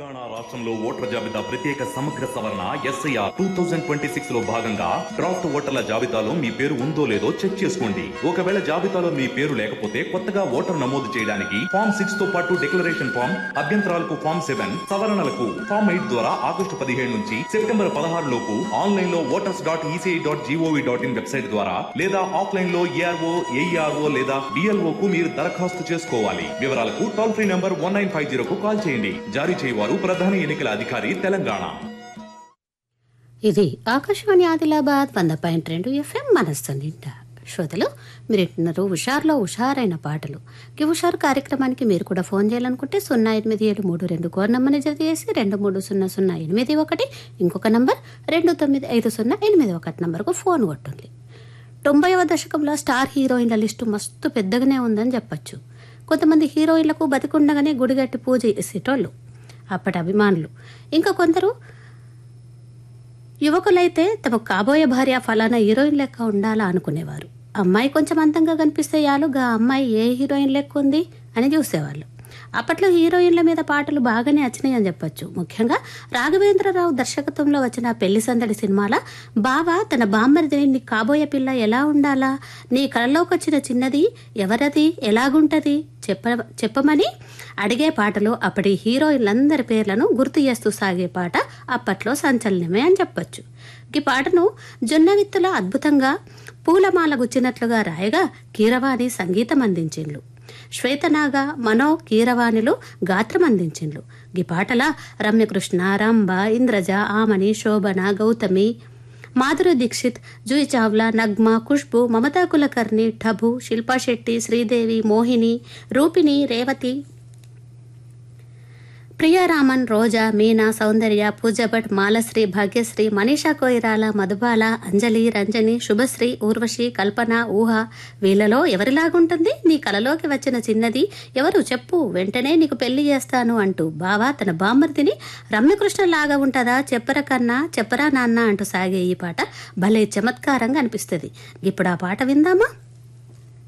తెలంగాణ రాష్ట్రంలో ఓటర్ల జాబితా ప్రత్యేక సమగ్ర సవరణ SIR two thousand twenty six లో భాగంగా డ్రాఫ్ట్ ఓటర్ల జాబితాలో మీ పేరు ఉందో లేదో చెక్ చేసుకోండి ఒకవేళ జాబితాలో మీ పేరు లేకపోతే కొత్తగా ఓటర్ నమోదు చేయడానికి ఫామ్ సిక్స్ తో పాటు డిక్లరేషన్ ఫామ్ అభ్యంతరాలకు ఫామ్ సెవెన్ సవరణలకు ఫామ్ ఎయిట్ ద్వారా ఆగస్టు పదిహేడు నుంచి సెప్టెంబర్ పదహారు లోపు ఆన్లైన్ లో voters dot ECI dot GOV dot in website ద్వారా లేదా ఆఫ్లైన్ లో ఏఆర్ఓ ఏఈఆర్ఓ లేదా డిఎల్ఓ కు మీరు దరఖాస్తు చేసుకోవాలి వివరాలకు toll free number one nine five జీరోకు కాల్ చేయండి జారీ చేయవారు ప్రధాన ఎన్నికల అధికారి తెలంగాణ ఇది ఆకాశవాణి ఆదిలాబాద్ వంద పాయింట్ రెండు ఎఫ్ఎం మనస్సు నిండా శ్రోతలు మీరు వింటున్నారు హుషార్లో హుషారైన పాటలు ఈ హుషారు కార్యక్రమానికి మీరు కూడా ఫోన్ చేయాలనుకుంటే సున్నా ఎనిమిది ఏడు మూడు రెండు కోర్ నంబర్ని జత చేసి రెండు మూడు సున్నా సున్నా ఎనిమిది ఒకటి ఇంకొక నంబర్ రెండు తొమ్మిది ఐదు సున్నా ఎనిమిది ఒకటి నంబర్కు ఫోన్ కొట్టుంది తొంభైవ దశకంలో స్టార్ హీరోయిన్ల లిస్టు మస్తు పెద్దగానే ఉందని చెప్పొచ్చు కొంతమంది హీరోయిన్లకు బతికుండగానే గుడిగట్టి పూజ చేసేటోళ్ళు అప్పటి అభిమానులు ఇంకా కొందరు యువకులైతే తమ కాబోయే భార్య ఫలానా హీరోయిన్ లెక్క ఉండాలా అనుకునేవారు అమ్మాయి కొంచెం అందంగా కనిపిస్తే యాలుగా అమ్మాయి ఏ హీరోయిన్ లెక్క ఉంది అని చూసేవాళ్ళు అప్పట్లో హీరోయిన్ల మీద పాటలు బాగానే వచ్చినాయి అని చెప్పొచ్చు ముఖ్యంగా రాఘవేంద్రరావు దర్శకత్వంలో వచ్చిన పెళ్లి సందడి సినిమాల బావ తన బామ్మరిదిని నీ కాబోయే పిల్ల ఎలా ఉండాలా నీ కళలోకి వచ్చిన చిన్నది ఎవరది ఎలాగుంటది చెప్ప చెప్పమని అడిగే పాటలు అప్పటి హీరోయిన్లందరి పేర్లను గుర్తు చేస్తూ సాగే పాట అప్పట్లో సంచలనమే అని చెప్పొచ్చు ఈ పాటను జొన్నవిత్తుల అద్భుతంగా పూలమాల గుచ్చినట్లుగా రాయగా కీరవాణి సంగీతం అందించిండ్లు శ్వేతనాగ మనో కీరవాణిలు గాత్రం అందించిండ్లు ఈ పాటల రమ్యకృష్ణ రంభ ఇంద్రజ ఆమని శోభన గౌతమి మాధురి దీక్షిత్ జూయి చావ్లా నగ్మ ఖుష్బు మమతా కులకర్ణి ఠబు శిల్పా శెట్టి శ్రీదేవి మోహిని రూపిణి రేవతి ప్రియారామన్ రోజా మీనా సౌందర్య పూజభట్ మాలశ్రీ భాగ్యశ్రీ మనీషా కోయిరాల మధుబాల అంజలి రంజని శుభశ్రీ ఊర్వశి కల్పన ఊహ వీళ్ళలో ఎవరిలాగుంటుంది నీ కలలోకి వచ్చిన చిన్నది ఎవరు చెప్పు వెంటనే నీకు పెళ్లి చేస్తాను అంటూ బావా తన బామ్మర్దిని రమ్యకృష్ణ లాగా ఉంటుందా చెప్పర కన్నా చెప్పరా నాన్న అంటూ సాగే ఈ పాట భలే చమత్కారంగా అనిపిస్తుంది ఇప్పుడు ఆ పాట విందామా